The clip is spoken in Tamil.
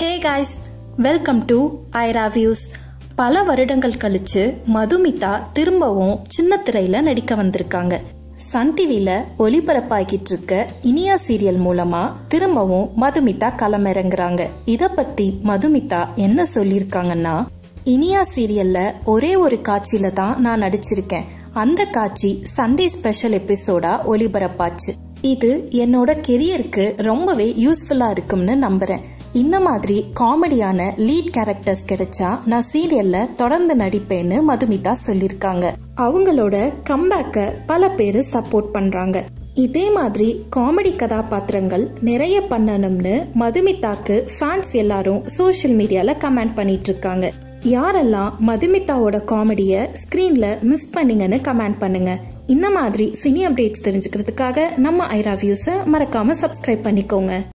hey guys welcome to Aira views பல வருடங்கள் கழிச்சு மதுமிதா திரும்பவும் சின்ன திரையில நடிக்க வந்திருக்காங்க சன் டிவில ஒளிபரப்பாகிட்டு இருக்க இனியா சீரியல் மூலமா திரும்பவும் மதுமிதா களமிறங்குறாங்க இத பத்தி மதுமிதா என்ன சொல்லியிருக்காங்கன்னா இனியா சீரியல்ல ஒரே ஒரு காட்சியில தான் நான் நடிச்சிருக்கேன் அந்த காட்சி சண்டே ஸ்பெஷல் எபிசோடா ஒளிபரப்பாச்சு இது என்னோட கெரியருக்கு ரொம்பவே யூஸ்ஃபுல்லா இருக்கும்னு நம்புறேன் இந்த மாதிரி காமெடியான லீட் கேரக்டர்ஸ் கிடைச்சா நான் சீரியல்ல தொடர்ந்து நடிப்பேன்னு மதுமிதா சொல்லிருக்காங்க அவங்களோட கம்பேக்க பல பேர் சப்போர்ட் பண்றாங்க இதே மாதிரி காமெடி கதாபாத்திரங்கள் நிறைய பண்ணணும்னு மதுமிதாக்கு ஃபேன்ஸ் எல்லாரும் சோஷியல் மீடியால கமெண்ட் பண்ணிட்டு இருக்காங்க யாரெல்லாம் மதுமிதாவோட காமெடிய ஸ்கிரீன்ல மிஸ் பண்ணீங்கன்னு கமெண்ட் பண்ணுங்க இந்த மாதிரி சினி அப்டேட்ஸ் தெரிஞ்சுக்கிறதுக்காக நம்ம ஐரா வியூஸை மறக்காம சப்ஸ்கிரைப் பண்ணிக்கோங்க